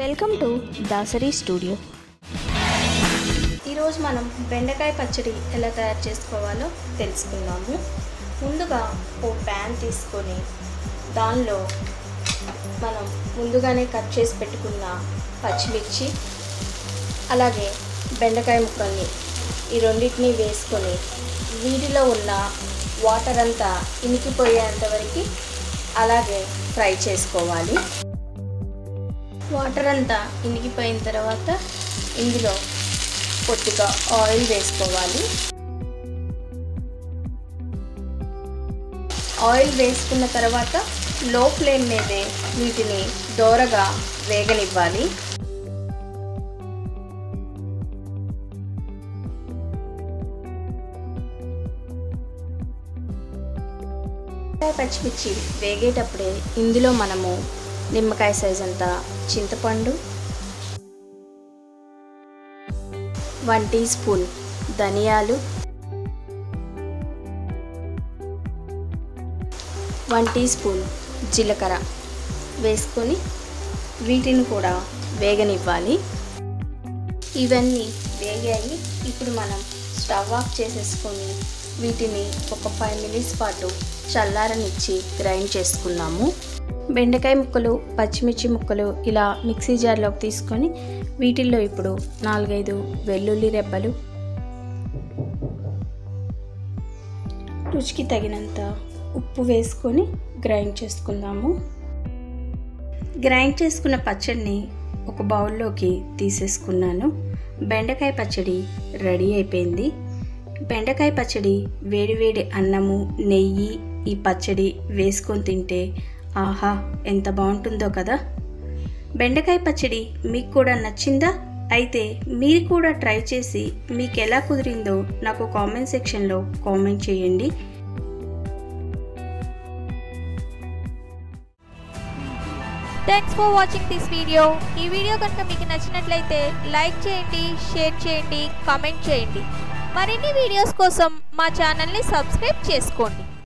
welcome to Dasari studio ఈరోజు మనం బెండకాయ పచ్చడి ఎలా తయారు చేసుకోవాలో తెలుసుకుందాము ముందుగా ఓ ప్యాన్ తీసుకొని దానిలో మనం ముందుగానే కట్ చేసి పెట్టుకున్న పచ్చిమిర్చి అలాగే బెండకాయ ముక్కల్ని ఈ రెండింటిని వేసుకొని వీటిలో ఉన్న వాటర్ అంతా ఇనికిపోయేంత వరకు అలాగే ఫ్రై చేసుకోవాలి వాటర్ అంతా ఇనికిపోయిన తర్వాత ఇందులో కొద్దిగా ఆయిల్ వేసుకోవాలి ఆయిల్ వేసుకున్న తర్వాత లో ఫ్లేమ్ మీదే వీటిని దోరగా వేగనివ్వాలి పచ్చిమిర్చి వేగేటప్పుడే ఇందులో మనము నిమ్మకాయ సైజ్ అంత చింతపండు వన్ టీ స్పూన్ ధనియాలు వన్ టీ స్పూన్ జీలకర్ర వేసుకొని వీటిని కూడా వేగనివ్వాలి ఇవన్నీ వేగాయి ఇప్పుడు మనం స్టవ్ ఆఫ్ చేసేసుకొని వీటిని ఒక ఫైవ్ మినిట్స్ పాటు చల్లారనిచ్చి గ్రైండ్ చేసుకున్నాము బెండకాయ ముక్కలు పచ్చిమిర్చి ముక్కలు ఇలా మిక్సీ జార్లోకి తీసుకొని వీటిల్లో ఇప్పుడు నాలుగైదు వెల్లుల్లి రెబ్బలు రుచికి తగినంత ఉప్పు వేసుకొని గ్రైండ్ చేసుకుందాము గ్రైండ్ చేసుకున్న పచ్చడిని ఒక బౌల్లోకి తీసేసుకున్నాను బెండకాయ పచ్చడి రెడీ అయిపోయింది బెండకాయ పచ్చడి వేడివేడి అన్నము నెయ్యి ఈ పచ్చడి వేసుకొని తింటే ఆహా ఎంత బాగుంటుందో కదా బెండకాయ పచ్చడి మీకు కూడా నచ్చిందా అయితే మీరు కూడా ట్రై చేసి మీకు ఎలా కుదిరిందో నాకు కామెంట్ సెక్షన్లో కామెంట్ చేయండి thanks for watching this video ఈ వీడియో కనుక మీకు నచ్చినట్లయితే లైక్ చేయండి షేర్ చేయండి కామెంట్ చేయండి మరిన్ని వీడియోస్ కోసం మా ఛానల్ని సబ్స్క్రైబ్ చేసుకోండి